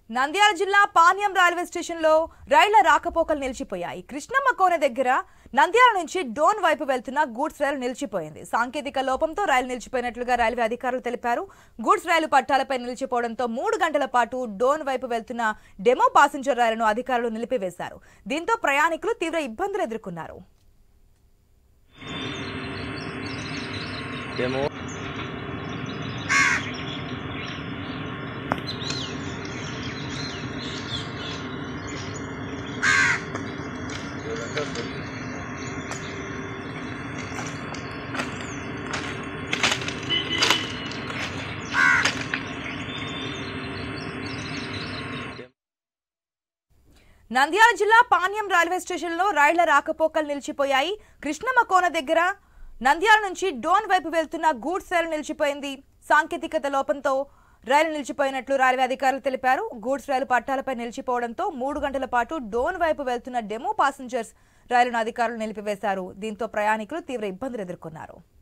నంద్యాల జిల్లా పాణ్యం రైల్వే స్టేషన్లో రైళ్ల రాకపోకలు నిలిచిపోయాయి కృష్ణమ్మ కోన దగ్గర నంద్యాల నుంచి డోన్ వైపు వెళ్తున్న గూడ్స్ రైలు నిలిచిపోయింది సాంకేతిక లోపంతో రైలు నిలిచిపోయినట్లుగా రైల్వే అధికారులు తెలిపారు గూడ్స్ రైలు పట్టాలపై నిలిచిపోవడంతో మూడు గంటల పాటు డోన్ వైపు వెళ్తున్న డెమో పాసింజర్ రైలును అధికారులు నిలిపివేశారు దీంతో ప్రయాణికులు తీవ్ర ఇబ్బందులు ఎదుర్కొన్నారు డెమో నంద్యాల జిల్లా పాణ్యం రైల్వే స్టేషన్లో రైళ్ల రాకపోకలు నిలిచిపోయాయి కృష్ణమ్మ కోన దగ్గర నంద్యాల నుంచి డోన్ వైపు వెళ్తున్న గూడ్స్ రైలు నిలిచిపోయింది సాంకేతికత లోపంతో రైలు నిలిచిపోయినట్లు రైల్వే అధికారులు తెలిపారు గూడ్స్ రైలు పట్టాలపై నిలిచిపోవడంతో మూడు గంటల పాటు డోన్ వైపు వెళ్తున్న డెమో పాసింజర్స్ రైలును అధికారులు నిలిపివేశారు దీంతో ప్రయాణికులు తీవ్ర ఇబ్బందులు ఎదుర్కొన్నారు